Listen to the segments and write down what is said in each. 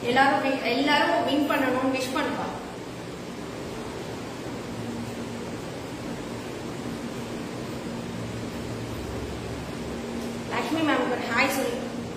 எல்லாரும் win- எல்லாரும் win பண்ணணும் விஷ் பண்ணுப்பா லக்ஷ்மி மேம்க்கு ஒரு ஹாய் சொல்லு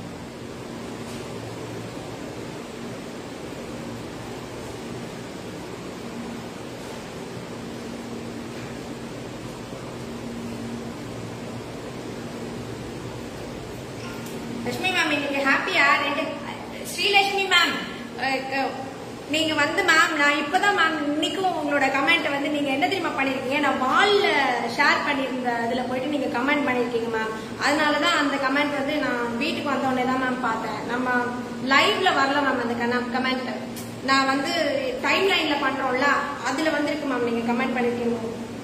லட்சுமி மேம் இன்னைக்கு ஹாப்பியா ரெண்டு ஸ்ரீலட்சுமி மேம் நீங்க வந்து மேம் நான் இப்பதான் மேம் இன்னைக்கும் உங்களோட கமெண்ட் வந்து நீங்க என்ன தெரியுமா பண்ணிருக்கீங்க நான் வால்ல ஷேர் பண்ணிருந்த அதுல போயிட்டு நீங்க கமெண்ட் பண்ணிருக்கீங்க மேம் அதனாலதான் அந்த கமெண்ட் வந்து நான் வீட்டுக்கு வந்த உடனே தான் மேம் பார்த்தேன் நம்ம லைவ்ல வரல மேம் அந்த கமெண்ட் நான் வந்து டைம் லைன்ல பண்றோம்ல அதுல வந்திருக்கு மேம் நீங்க கமெண்ட் பண்ணிருக்கீங்க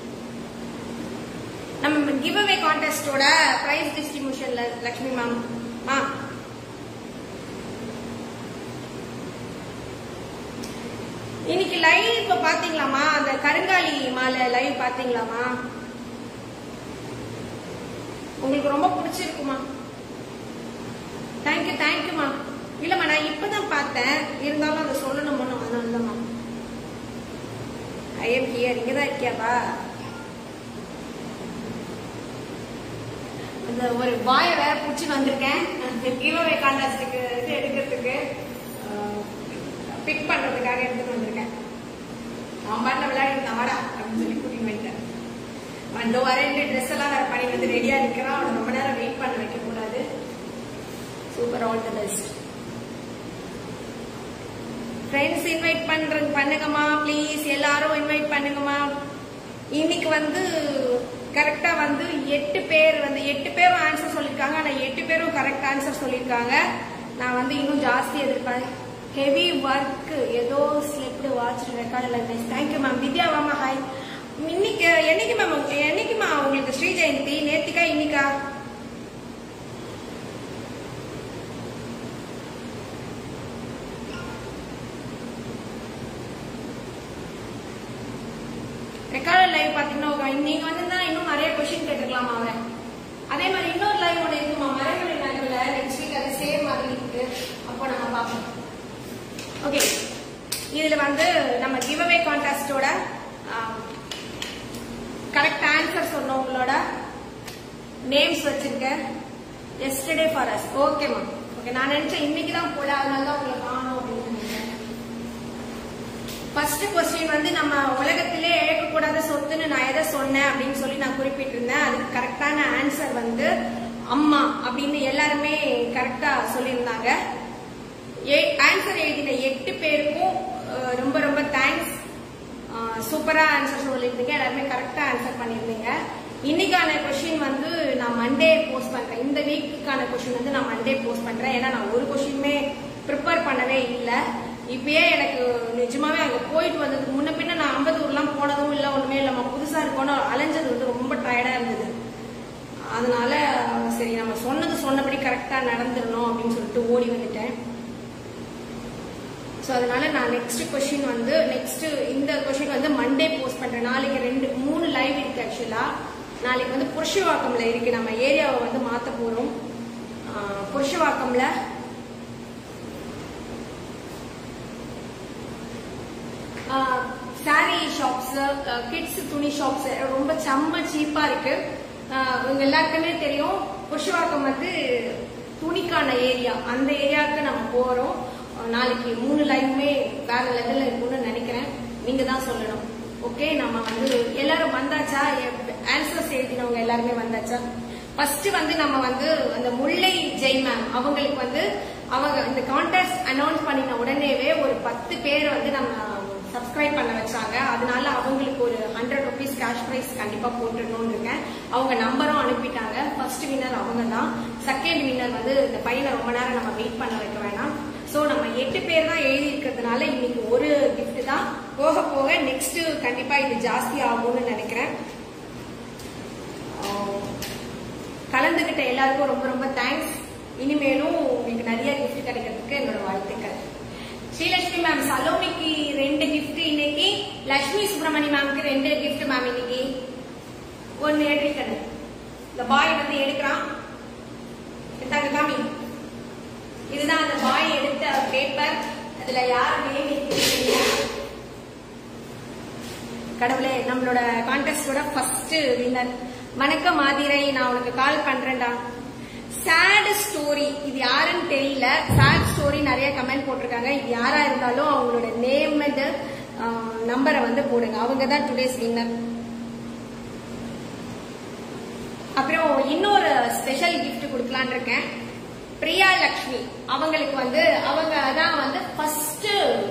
நம்ம கிவ் அவே கான்டெஸ்டோட பிரைஸ் டிஸ்ட்ரிபியூஷன்ல லக்ஷ்மி மேம் ஆ இன்னைக்கு லைவ் இப்ப பாத்தீங்களாமா அந்த கருங்காலி மாலை லைவ் பாத்தீங்களாமா உங்களுக்கு ரொம்ப பிடிச்சிருக்குமா தேங்க்யூ தேங்க்யூமா இல்லம்மா நான் இப்பதான் பார்த்தேன் இருந்தாலும் அதை சொல்லணும் அதனால தான்மா ஐ எம் ஹியர் இங்க தான் இருக்கியாப்பா அந்த ஒரு வாயை வேற புடிச்சு வந்திருக்கேன் கிவ்அவே கான்டாஸ்டுக்கு இது எடுக்கிறதுக்கு பிக் பண்றதுக்காக எடுத்துட்டு வந்திருக்கேன் அவன் பாட்டில் விளையாடி வாடா அப்படின்னு சொல்லி கூட்டிட்டு போயிட்டேன் வந்து வரேன் ட்ரெஸ் எல்லாம் வேற பண்ணி வந்து ரெடியா நிக்கிறான் அவனை ரொம்ப நேரம் வெயிட் பண்ண வைக்க கூடாது super all the best friends invite பண்ற பண்ணுங்கம்மா ப்ளீஸ் எல்லாரும் இன்வைட் பண்ணுங்கம்மா இன்னைக்கு வந்து கரெக்டா வந்து எட்டு பேர் வந்து எட்டு பேரும் ஆன்சர் சொல்லியிருக்காங்க ஆனா எட்டு பேரும் கரெக்ட் ஆன்சர் சொல்லியிருக்காங்க நான் வந்து இன்னும் ஜாஸ்தி எதிர்பார்த்தேன் ஹெவி ஒர்க் ஏதோ ஸ்லிப்டு வாட்ச் ரெக்கார்ட் எல்லாம் தேங்க்யூ மேம் வித்யா வாமா ஹாய் இன்னைக்கு என்னைக்கு மேம் என்னைக்குமா உங்களுக்கு ஸ்ரீ ஜெயந்தி நேத்திக்கா இன்னைக்கா ரெக்கார்டட் லைவ் பாத்தீங்கன்னா நீங்க வந்திருந்தா இன்னும் நிறைய கொஸ்டின் கேட்டுக்கலாமா அவரை அதே மாதிரி இன்னொரு லைவ் ஒன்று இருக்குமா மரங்கள் நகர்ல நெக்ஸ்ட் வீக் அது சேம் மாதிரி இருக்கு அப்போ நம்ம பார்ப்போம் ஓகே இதுல வந்து நம்ம கிவ் அவே கான்டெஸ்டோட கரெக்ட் ஆன்சர் சொன்னவங்களோட நேம்ஸ் வச்சிருக்கேன் yesterday for us okay ma'am okay நான் நினைச்சேன் இன்னைக்கு தான் போல அதனால தான் உங்களை காணும் அப்படின்னு நினைச்சேன் ஃபர்ஸ்ட் கொஸ்டின் வந்து நம்ம உலகத்திலே இழக்கக்கூடாத சொத்துன்னு நான் எதை சொன்னேன் அப்படின்னு சொல்லி நான் குறிப்பிட்டிருந்தேன் அதுக்கு கரெக்டான ஆன்சர் வந்து அம்மா அப்படின்னு எல்லாருமே கரெக்டா சொல்லியிருந்தாங்க ஆன்சர் எழுதின எட்டு பேருக்கும் அஹ், ரொம்ப ரொம்ப தேங்க்ஸ் சூப்பரா ஆன்சர் சொல்லியிருந்தீங்க எல்லாருமே கரெக்டா ஆன்சர் பண்ணியிருந்தீங்க இன்னைக்கான கொஸ்டின் வந்து நான் மண்டே போஸ்ட் பண்றேன் இந்த வீக்குக்கான கொஸ்டின் வந்து நான் மண்டே போஸ்ட் பண்றேன் ஏன்னா நான் ஒரு கொஸ்டினுமே ப்ரிப்பேர் பண்ணவே இல்லை இப்பயே எனக்கு நிஜமாவே அங்க போயிட்டு வந்ததுக்கு முன்ன பின்ன நான் அம்பத்தூர்லாம் போனதும் இல்லை ஒண்ணுமே இல்லாம புதுசா இருக்கணும் அலைஞ்சது வந்து ரொம்ப டயர்டா இருந்தது அதனால சரி நம்ம சொன்னது சொன்னபடி கரெக்டா நடந்துடணும் அப்படின்னு சொல்லிட்டு ஓடி வந்துட்டேன் ஸோ அதனால நான் நெக்ஸ்ட் கொஸ்டின் வந்து நெக்ஸ்ட் இந்த கொஸ்டின் வந்து மண்டே போஸ்ட் பண்றேன் நாளைக்கு ரெண்டு மூணு லைவ் இருக்கு ஆக்சுவலா நாளைக்கு வந்து புருஷவாக்கம்ல இருக்கு நம்ம ஏரியாவை வந்து மாத்த போறோம் ஆஹ் புருஷவாக்கம்ல சாரி ஷாப்ஸ் கிட்ஸ் துணி ஷாப்ஸ் ரொம்ப செம்ம சீப்பா இருக்கு ஆஹ் உங்க எல்லாருக்குமே தெரியும் புருஷவாக்கம் வந்து துணிக்கான ஏரியா அந்த ஏரியாவுக்கு நம்ம போறோம் ஆஹ் நாளைக்கு மூணு லைவுமே வேற லெவல்ல இருக்கும்னு நினைக்கிறேன் நீங்க தான் சொல்லணும் ஓகே நம்ம வந்து எல்லாரும் வந்தாச்சா ஆன்சர்ஸ் எழுதினவங்க எல்லாருமே வந்தாச்சா ஃபர்ஸ்ட் வந்து நம்ம வந்து அந்த முல்லை ஜெய் மேம் அவங்களுக்கு வந்து அவங்க இந்த கான்டெஸ்ட் அனௌன்ஸ் பண்ணின உடனேவே ஒரு பத்து பேர் வந்து நம்ம சப்ஸ்கிரைப் பண்ண வச்சாங்க அதனால அவங்களுக்கு ஒரு ஹண்ட்ரட் ருபீஸ் கேஷ் ப்ரைஸ் கண்டிப்பா போட்டுடணும்னு இருக்கேன் அவங்க நம்பரும் அனுப்பிட்டாங்க ஃபர்ஸ்ட் வின்னர் அவங்க தான் செகண்ட் வின்னர் வந்து இந்த பையனை ரொம்ப நேரம் நம்ம வெயிட் பண்ண வைக்க வேணாம் ஸோ நம்ம எட்டு பேர் தான் எழுதி இருக்கிறதுனால இன்னைக்கு ஒரு gift தான் போக போக நெக்ஸ்ட் கண்டிப்பா இது ஜாஸ்தி ஆகும்னு நினைக்கிறேன் ஆஹ் கலந்துகிட்ட எல்லாருக்கும் ரொம்ப ரொம்ப தேங்க்ஸ் இனிமேலும் உங்களுக்கு நிறைய gift கிடைக்கிறதுக்கு என்னோட வாழ்த்துக்கள் ஸ்ரீலட்சுமி மேம் சலோமிக்கு ரெண்டு gift இன்னைக்கு லட்சுமி சுப்பிரமணி மேம்க்கு ரெண்டு gift மேம் இன்னைக்கு ஒன்னு எடுக்கணும் இந்த பாய் வந்து எடுக்கிறான் எடுத்தாங்க காமி இதுதான் அந்த பாய் எடுத்த பேப்பர் அதுல யார் நேம் கடவுளே நம்மளோட கான்டெஸ்டோட ஃபர்ஸ்ட் வின்னர் வணக்கம் மாதிரை நான் உனக்கு கால் பண்றேன்டா சேட் ஸ்டோரி இது யாருன்னு தெரியல சேட் ஸ்டோரி நிறைய கமெண்ட் போட்டிருக்காங்க இது யாரா இருந்தாலும் அவங்களோட நேம் அண்ட் நம்பரை வந்து போடுங்க அவங்க தான் டுடேஸ் வின்னர் அப்புறம் இன்னொரு ஸ்பெஷல் gift கொடுக்கலான்னு இருக்கேன் பிரியா லக்ஷ்மி அவங்களுக்கு வந்து அவங்க தான் வந்து ஃபர்ஸ்ட்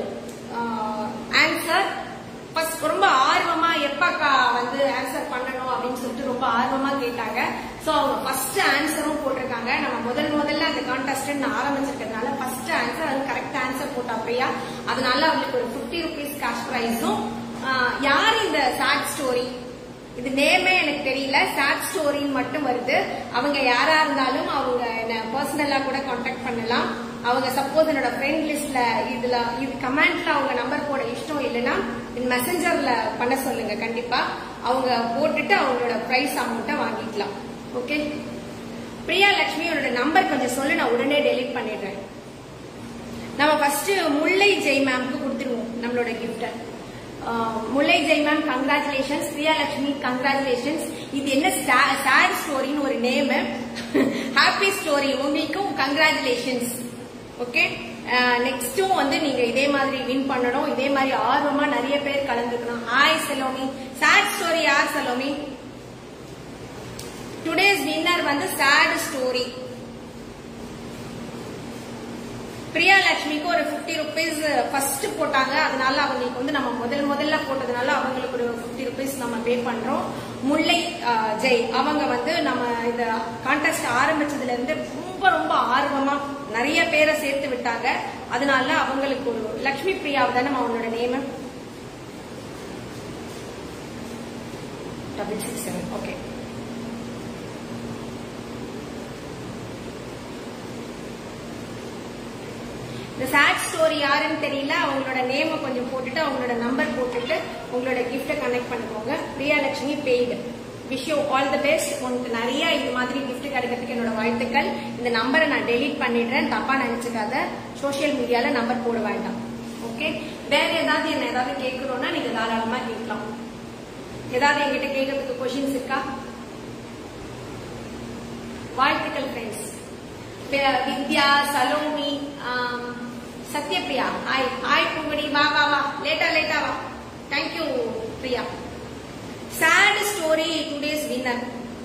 ஆன்சர் ஃபர்ஸ்ட் ரொம்ப ஆர்வமா எப்பக்கா வந்து ஆன்சர் பண்ணணும் அப்படின்னு சொல்லிட்டு ரொம்ப ஆர்வமா கேட்டாங்க சோ அவங்க ஃபர்ஸ்ட் ஆன்சரும் போட்டிருக்காங்க நம்ம முதல் முதல்ல அந்த கான்டெஸ்ட் ஆரம்பிச்சிருக்கிறதுனால ஃபர்ஸ்ட் ஆன்சர் அது கரெக்ட் ஆன்சர் போட்டா பிரியா அதனால அவங்களுக்கு ஒரு 50 ருபீஸ் கேஷ் ப்ரைஸும் யார் இந்த சாட் ஸ்டோரி இது நேமே எனக்கு தெரியல சாட் ஸ்டோரின்னு மட்டும் வருது அவங்க யாரா இருந்தாலும் அவங்க என்ன பர்சனலா கூட காண்டாக்ட் பண்ணலாம் அவங்க சப்போஸ் என்னோட ஃப்ரெண்ட் லிஸ்ட்ல இதுல இது கமெண்ட்ல அவங்க நம்பர் போட இஷ்டம் இல்லைன்னா மெசஞ்சர்ல பண்ண சொல்லுங்க கண்டிப்பா அவங்க போட்டுட்டு அவங்களோட பிரைஸ் அமௌண்ட்டை வாங்கிக்கலாம் ஓகே பிரியா லட்சுமியோட நம்பர் கொஞ்சம் சொல்லு நான் உடனே டெலிட் பண்ணிடுறேன் நம்ம ஃபர்ஸ்ட் முல்லை ஜெய் மேம்க்கு கொடுத்துருவோம் நம்மளோட கிஃப்ட Mullai Jai ma'am congratulations Priyalakshmi congratulations இது என்ன சேட் ஸ்டோரின்னு ஒரு நேம் ஹாப்பி ஸ்டோரி உங்களுக்கும் கங்க்ராச்சுலேஷன்ஸ் ஓகே நெக்ஸ்டும் வந்து நீங்க இதே மாதிரி வின் பண்ணணும் இதே மாதிரி ஆர்வமா நிறைய பேர் கலந்துக்கணும் ஹாய் செலோமி சேட் ஸ்டோரி யார் செலோமி டுடேஸ் வின்னர் வந்து சேட் ஸ்டோரி பிரியா லட்சுமிக்கு ஒரு பிப்டி ருபீஸ் ஃபர்ஸ்ட் போட்டாங்க அதனால அவங்களுக்கு வந்து நம்ம முதல் முதல்ல போட்டதுனால அவங்களுக்கு ஒரு பிப்டி ருபீஸ் நம்ம பே பண்றோம் முல்லை அஹ், ஜெய் அவங்க வந்து நம்ம இந்த கான்டெஸ்ட் ஆரம்பிச்சதுல இருந்து ரொம்ப ரொம்ப ஆர்வமா நிறைய பேரை சேர்த்து விட்டாங்க அதனால அவங்களுக்கு ஒரு லட்சுமி பிரியாவை தானே அவங்களோட name double six seven okay இந்த சேட் ஸ்டோரி யாருன்னு தெரியல அவங்களோட நேமை கொஞ்சம் போட்டுட்டு அவங்களோட நம்பர் போட்டுட்டு உங்களோட கிஃப்ட்டை கனெக்ட் பண்ணிக்கோங்க Priyalakshmi paid wish you all the best உங்களுக்கு நிறைய இது மாதிரி gift கிடைக்கிறதுக்கு என்னோட வாழ்த்துக்கள் இந்த நம்பரை நான் டெலீட் பண்ணிடுறேன் தப்பா நினைச்சுக்காத சோஷியல் மீடியால நம்பர் போட வேண்டாம் ஓகே வேற ஏதாவது என்ன ஏதாவது கேட்கணும்னா நீங்க தாராளமா கேட்கலாம் ஏதாவது என்கிட்ட கேட்கறதுக்கு கொஷின்ஸ் இருக்கா வாழ்த்துக்கள் ஃப்ரெண்ட்ஸ் வித்யா சலோமி ஆம், சத்யபிரியா ஹாய் ஹாய் பூங்கடி வா வா வா லேட்டா லேட்டா வா தேங்க்யூ பிரியா சேட் ஸ்டோரி டுடேஸ் வின்னர்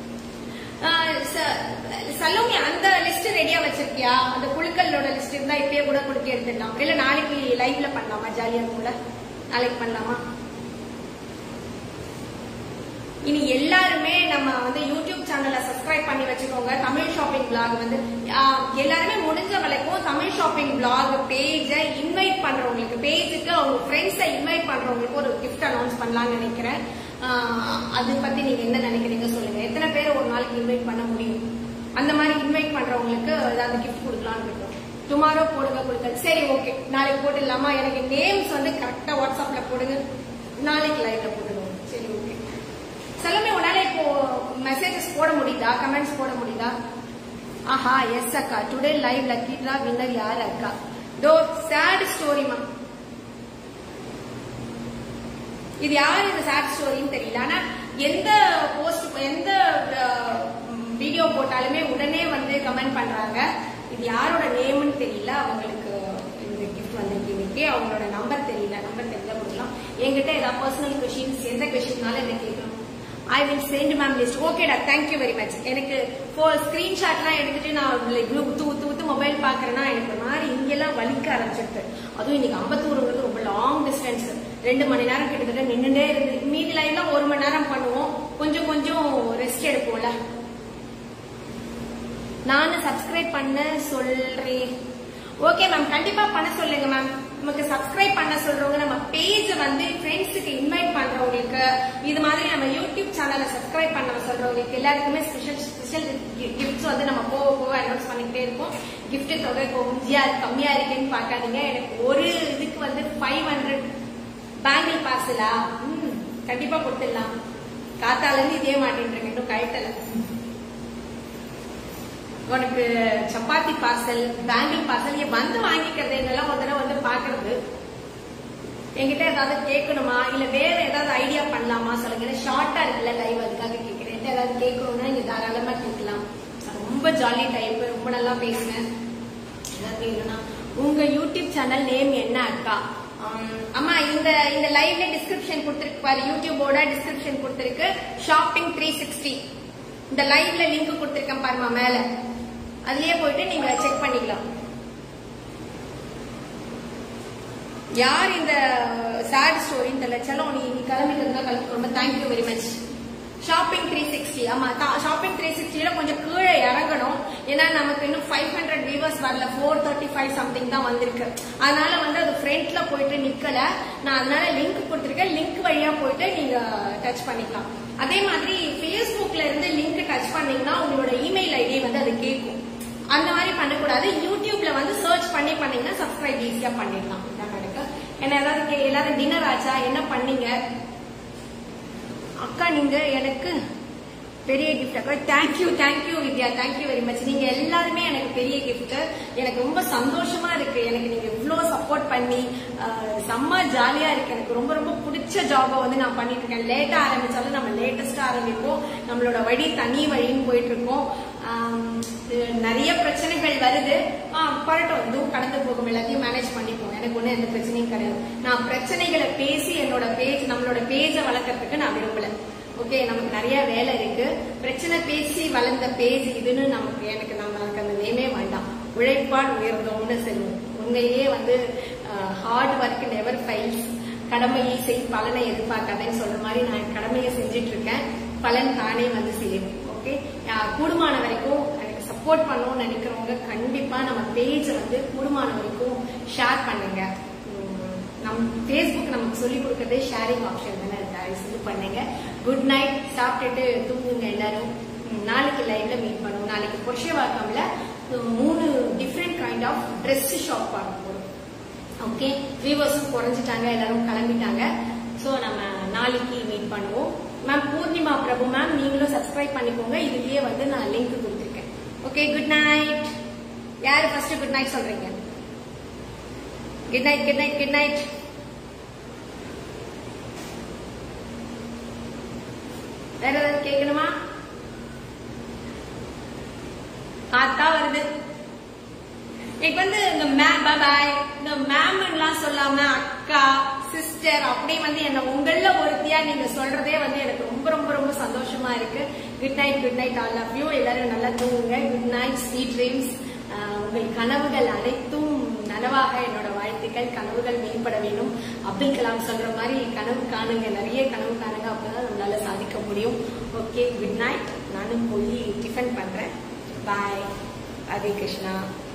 சலோமி அந்த லிஸ்ட் ரெடியா வச்சிருக்கியா அந்த குழுக்களோட லிஸ்ட் இருந்தா இப்பயே கூட கொடுக்க எடுத்துடலாம் இல்ல நாளைக்கு லைவ்ல பண்ணலாமா ஜாலியா இருக்கும்ல நாளைக்கு பண்ணலாமா இனி எல்லாருமே நம்ம வந்து யூடியூப் சேனலை சப்ஸ்கிரைப் பண்ணி வச்சுக்கோங்க தமிழ் ஷாப்பிங் பிளாக் வந்து ஆஹ், எல்லாருமே முடிஞ்ச வரைக்கும் தமிழ் ஷாப்பிங் பிளாக் பேஜை இன்வைட் பண்றவங்களுக்கு பேஜுக்கு அவங்க ஃப்ரெண்ட்ஸை இன்வைட் பண்றவங்களுக்கு ஒரு கிஃப்ட் அனௌன்ஸ் பண்ணலாம்னு நினைக்கிறேன் ஆஹ், அது பத்தி நீங்க என்ன நினைக்கிறீங்க சொல்லுங்க எத்தனை பேர் ஒரு நாளைக்கு இன்வைட் பண்ண முடியும் அந்த மாதிரி இன்வைட் பண்றவங்களுக்கு ஏதாவது கிஃப்ட் கொடுக்கலாம்னு இருக்கோம் டுமாரோ போடுங்க கொடுக்க சரி ஓகே நாளைக்கு போட்டுடலாமா எனக்கு நேம்ஸ் வந்து கரெக்டா வாட்ஸ்அப்ல போடுங்க நாளைக்கு லைவ்ல போட்டுடுவோம் சரி ஓகே செல்லமே உன்னால இப்போ மெசேஜஸ் போட முடியுதா கமெண்ட்ஸ் போட முடியுதா ஆஹா எஸ் அக்கா today live lucky draw winner யார் அக்கா தோ சேட் ஸ்டோரிமா இது யார் இந்த சேட் ஸ்டோரின்னு தெரியல ஆனா எந்த போஸ்ட் எந்த வீடியோ போட்டாலுமே உடனே வந்து கமெண்ட் பண்றாங்க இது யாரோட நேம்னு தெரியல அவங்களுக்கு இந்த கிஃப்ட் வந்திருக்கு இன்னைக்கு அவங்களோட நம்பர் தெரியல நம்பர் தெரியல கொடுக்கலாம் என்கிட்ட ஏதாவது பர்சனல் கொஷின்ஸ் எந்த கொஷின்னாலும் என்ன கேட்கலாம் I will send ma'am list ஓகேடா தேங்க்யூ வெரி மச் எனக்கு ஃபோர் ஸ்கிரீன்ஷாட்லாம் எடுத்துட்டு நான் குரூப் தூ தூத்து மொபைல் பாக்குறேன்னா எனக்கு ஒரு மாதிரி இங்கெல்லாம் வலிக்க ஆரம்பிச்சிருக்கு அதுவும் இன்னைக்கு அம்பத்தூருங்கிறது ரொம்ப லாங் டிஸ்டன்ஸ் ரெண்டு மணி நேரம் கிட்டத்தட்ட நின்னுட்டே இருந்து மீதி லைன்லாம் ஒரு மணி நேரம் பண்ணுவோம் கொஞ்சம் கொஞ்சம் ரெஸ்ட் எடுப்போம்ல நானும் சப்ஸ்கிரைப் பண்ண சொல்றேன் ஓகே மேம் கண்டிப்பா பண்ண சொல்லுங்க மேம் நமக்கு சப்ஸ்கிரைப் பண்ண சொல்றவங்க நம்ம பேஜ் வந்து ஃப்ரெண்ட்ஸுக்கு இன்வைட் பண்றவங்களுக்கு இது மாதிரி நம்ம யூடியூப் சேனலை சப்ஸ்கிரைப் பண்ண சொல்றவங்களுக்கு எல்லாருக்குமே ஸ்பெஷல் ஸ்பெஷல் கிஃப்ட்ஸ் வந்து நம்ம போக போக அனௌன்ஸ் பண்ணிக்கிட்டே இருப்போம் gift தொகை கொஞ்சியா கம்மியா இருக்குன்னு பார்க்காதீங்க எனக்கு ஒரு இதுக்கு வந்து ஃபைவ் ஹண்ட்ரட் பேங்கிள் பார்சலா ம் கண்டிப்பா கொடுத்துடலாம் காத்தால இருந்து இதே மாட்டேன் இன்னும் கழட்டல உனக்கு சப்பாத்தி பார்சல் பேங்கிள் பார்சல் இங்க வந்து வாங்கிக்கிறது என்னெல்லாம் ஒரு தடவை வந்து பாக்குறது என்கிட்ட ஏதாவது கேட்கணுமா இல்ல வேற ஏதாவது ஐடியா பண்ணலாமா சொல்லுங்க ஷார்ட்டா இருக்குல்ல லைவ் அதுக்காக கேட்கிறேன் என்கிட்ட ஏதாவது கேட்கணும்னா நீங்க தாராளமா கேட்கலாம் ரொம்ப ஜாலி டைப் ரொம்ப நல்லா பேசுனேன் ஏதாவது வேணும்னா உங்க யூடியூப் சேனல் நேம் என்ன அக்கா ஆம், அம்மா இந்த இந்த லைவ்ல டிஸ்கிரிப்ஷன் கொடுத்திருக்கு பாரு யூடியூபோட டிஸ்கிரிப்ஷன் கொடுத்திருக்கு ஷாப்பிங் த்ரீ சிக்ஸ்டி இந்த லைவ்ல லிங்க் கொடுத்திருக்கேன் பாருமா மேல அதுலயே போயிட்டு நீங்க செக் பண்ணிக்கலாம் யார் இந்த சேட் ஸ்டோரி இந்த லட்சம் நீ நீ கிளம்பிட்டதுனா கிளம்பி ரொம்ப thank you very much shopping three sixty ஆமா ஷாப்பிங் த்ரீ சிக்ஸ்டில கொஞ்சம் கீழே இறங்கணும் ஏன்னா நமக்கு இன்னும் ஃபைவ் ஹண்ட்ரட் வியூவர்ஸ் வரல ஃபோர் தேர்ட்டி ஃபைவ் சம்திங் தான் வந்திருக்கு அதனால வந்து அது ஃப்ரண்ட்ல போயிட்டு நிக்கல நான் அதனால லிங்க் கொடுத்துருக்கேன் லிங்க் வழியா போயிட்டு நீங்க டச் பண்ணிக்கலாம் அதே மாதிரி ஃபேஸ்புக்ல இருந்து லிங்க் டச் பண்ணீங்கன்னா உங்களோட இமெயில் ஐடி வந்து அது கேட்கும் அந்த மாதிரி பண்ணக்கூடாது யூடியூப்ல வந்து சர்ச் பண்ணி பண்ணீங்கன்னா சப்ஸ்கிரைப் ஈஸியா பண்ணிடலாம் இதான் நடக்கு என்ன ஏதாவது கே- எல்லாரும் டின்னர் ஆச்சா என்ன பண்ணீங்க அக்கா நீங்க எனக்கு பெரிய கிஃப்ட் அக்கா thank you thank you Vidya thank you very much நீங்க எல்லாருமே எனக்கு பெரிய கிஃப்ட் எனக்கு ரொம்ப சந்தோஷமா இருக்கு எனக்கு நீங்க இவ்வளவு சப்போர்ட் பண்ணி அஹ், செம்ம ஜாலியா இருக்கு எனக்கு ரொம்ப ரொம்ப பிடிச்ச ஜாபை வந்து நான் பண்ணிட்டு இருக்கேன் லேட்டா ஆரம்பிச்சாலும் நம்ம லேட்டஸ்டா ஆரம்பிப்போம் நம்மளோட வழி தனி வழின்னு போயிட்டு இருக்கோம் ஆம், இது நிறைய பிரச்சனைகள் வருது ஆ, பரட்டும் இதுவும் கடந்து போகும் எல்லாத்தையும் மேனேஜ் பண்ணிப்போம் எனக்கு ஒன்றும் எந்த பிரச்சனையும் கிடையாது நான் பிரச்சனைகளை பேசி என்னோட பேஜ் நம்மளோட பேஜை வளர்க்கறதுக்கு நான் விரும்பல ஓகே நமக்கு நிறைய வேலை இருக்கு பிரச்சனை பேசி வளர்ந்த பேஜ் இதுன்னு நமக்கு எனக்கு நம்மளுக்கு அந்த நேமே வேண்டாம் உழைப்பால் உயர்ந்தோம்னு செல்வோம் உண்மையிலேயே வந்து ஹார்ட் ஒர்க் நெவர் ஃபைல்ஸ் கடமையை செய் பலனை எதிர்பார்க்காதேன்னு சொல்ற மாதிரி நான் கடமையை செஞ்சுட்டு இருக்கேன் பலன் தானே வந்து சேரும் ஓகே கூடுமான வரைக்கும் எனக்கு சப்போர்ட் பண்ணணும்னு நினைக்கிறவங்க கண்டிப்பா நம்ம பேஜை வந்து கூடுமான வரைக்கும் ஷேர் பண்ணுங்க உம், நம் ஃபேஸ்புக் நமக்கு சொல்லி கொடுக்கறதே ஷேரிங் ஆப்ஷன் தானே தயவு செஞ்சு பண்ணுங்க குட் நைட் சாப்பிட்டுட்டு தூங்குங்க எல்லாரும் உம், நாளைக்கு லைவ்ல மீட் பண்ணுவோம் நாளைக்கு புருஷவாக்கம்ல உம், மூணு different kind of dress shop பார்க்க போறோம் ஓகே வியூவர்ஸும் குறைஞ்சிட்டாங்க எல்லாரும் கிளம்பிட்டாங்க ஸோ நம்ம நாளைக்கு மீட் பண்ணுவோம் மேம் பூர்ணிமா பிரபு மேம் நீங்களும் சப்ஸ்கிரைப் பண்ணிக்கோங்க இதுலயே வந்து நான் லிங்க் கொடுத்துருக்கேன் ஓகே குட் நைட் யாரு ஃபர்ஸ்ட் குட் நைட் சொல்றீங்க good night good night good night வேற ஏதாவது கேட்கணுமா காத்தா வருது எனக்கு வந்து இந்த மேம் பாய் இந்த மேம் எல்லாம் சொல்லாம அக்கா சிஸ்டர் அப்படியே வந்து என்ன உங்கள ஒருத்தியா நீங்க சொல்றதே வந்து எனக்கு ரொம்ப ரொம்ப ரொம்ப சந்தோஷமா இருக்கு good night good night all of you எல்லாரும் நல்லா தூங்குங்க குட் நைட் ஸ்வீட் ட்ரீம்ஸ் உங்கள் கனவுகள் அனைத்தும் நனவாக என்னோட வாழ்த்துக்கள் கனவுகள் மேம்பட வேணும் அப்துல் கலாம் சொல்ற மாதிரி கனவு காணுங்க நிறைய கனவு காணுங்க அப்பதான் நம்மளால சாதிக்க முடியும் ஓகே குட் நைட் நானும் போய் டிஃபன் பண்றேன் பாய் ராதே கிருஷ்ணா